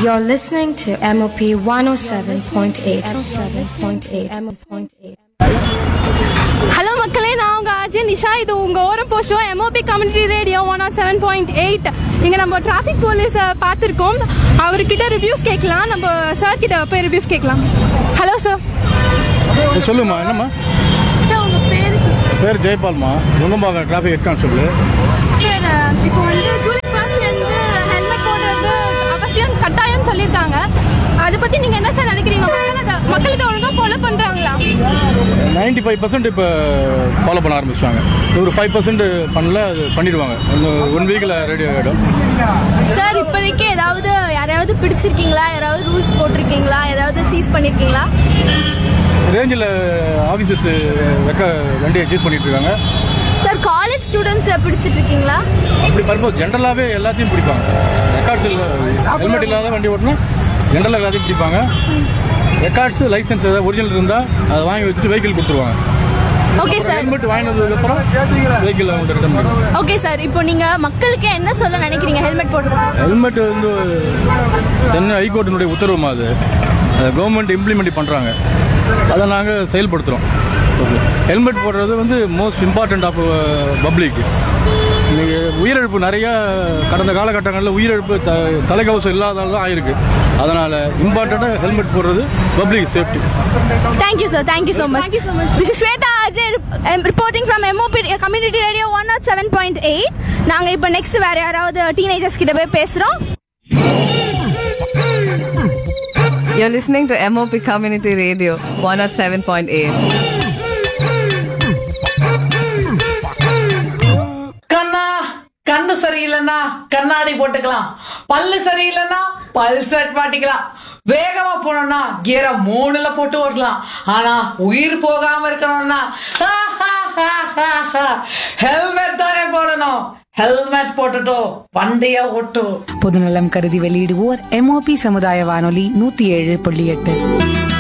You're listening to MOP 107.8. 107.8. MOP.8. Hello மக்களே நான் உங்க அஜய் நிஷா இது உங்க ஓரம் போஸ்டோ MOP community radio one nought seven point eight இங்க நம்ம டிராஃபிக் போலீஸை பார்த்துருக்கோம் அவர்கிட்ட ரிவ்யூஸ் கேட்கலாம் நம்ம சார் கிட்ட போய் ரிவ்யூஸ் கேட்கலாம் ஹலோ சார் ஏய், சொல்லுமா என்னம்மா சார் உங்க பேர் பேர் ஜெயபால்மா Munnambakkam traffic head constable sir இப்போ வந்து ஜூலை ஃபர்ஸ்ட்லேருந்து ஹெல்மெட் போடுறது அவசியம் கட்டாயம்னு சொல்லியிருக்காங்க அதை பற்றி நீங்கள் என்ன சார் நினைக்கிறீங்க மக்கள் அதை மக்களுக்கு ஒழுங்காக ஃபாலோ பண்ணுறாங்களா நைன்டி ஃபைவ் பர்சன்ட் இப்போ ஃபாலோ பண்ண ஆரம்பிச்சிட்டாங்க ஒரு ஃபைவ் பர்சன்ட் பண்ணல அது பண்ணிடுவாங்க ஒன் வீக்கில் ரெடி ஆகிடும் சார் இப்போதைக்கு ஏதாவது யாரையாவது பிடிச்சிருக்கீங்களா யாராவது ரூல்ஸ் போட்டிருக்கீங்களா ஏதாவது சீஸ் பண்ணியிருக்கீங்களா ரேஞ்சில் ஆஃபீஸர்ஸ் வெக்க வண்டியை சீஸ் பண்ணிட்டு இருக்காங்க சார் காலேஜ் ஸ்டூடெண்ட்ஸை பிடிச்சிட்டு இருக்கீங்களா அப்படி பர்பஸ் ஜென்ரலாகவே எல்லாத்தையும் பிடிப்பாங்க ரெக்கார்ட்ஸ் இல்லை ஹெல்மெட் இல்லாத வண்டி ஓட்டினா ஜென்ரலாக எல்லாத்தையும் பிடிப்பாங்க ரெக்கார்ட்ஸ் லைசன்ஸ் ஏதாவது ஒரிஜினல் இருந்தால் அதை வாங்கி வச்சுட்டு வெஹிக்கிள் கொடுத்துருவாங்க ஓகே சார் ஹெல்மெட் வாங்கினதுக்கப்புறம் வெஹிக்கிள் அவங்க ரிட்டர்ன் பண்ணுவாங்க ஓகே சார் இப்போ நீங்கள் மக்களுக்கு என்ன சொல்ல நினைக்கிறீங்க ஹெல்மெட் போடுறது ஹெல்மெட் வந்து சென்னை ஹைகோர்ட்டினுடைய உத்தரவுமா அது கவர்மெண்ட் இம்ப்ளிமெண்ட் பண்ணுறாங்க அதை நாங்கள் செயல்படுத்துகிறோம் ஹெல்மெட் போடுறது வந்து மோஸ்ட் இம்பார்ட்டண்ட் ஆஃப் பப்ளிக் இன்னைக்கு உயிரிழப்பு நிறைய கடந்த காலகட்டங்களில் உயிரிழப்பு த தலைக்கவசம் இல்லாதால தான் ஆயிருக்கு அதனால் இம்பார்ட்டண்ட்டாக ஹெல்மெட் போடுறது public safety thank you sir thank you so much this Shweta Ajay reporting from MOP community radio one nought seven point eight நாங்கள் இப்போ நெக்ஸ்ட் வேற யாராவது டீனேஜர்ஸ் கிட்ட போய் பேசுகிறோம் You're listening to MOP Community Radio 107.8. கண்ணா கண்ணு சரியில்லைன்னா கண்ணாடி போட்டுக்கலாம் பல்லு சரியில்லைன்னா பல் செட் மாட்டிக்கலாம் வேகமா போனோம்னா கியரை மூணுல போட்டு ஓட்டலாம் ஆனா உயிர் போகாம இருக்கணும்னா ஹெல்மெட் தானே போடணும் ஹெல்மெட் போட்டுட்டோ வண்டிய ஓட்டு பொதுநலம் கருதி வெளியிடுவோர் எம்ஓபி சமுதாய வானொலி நூத்தி ஏழு புள்ளி எட்டு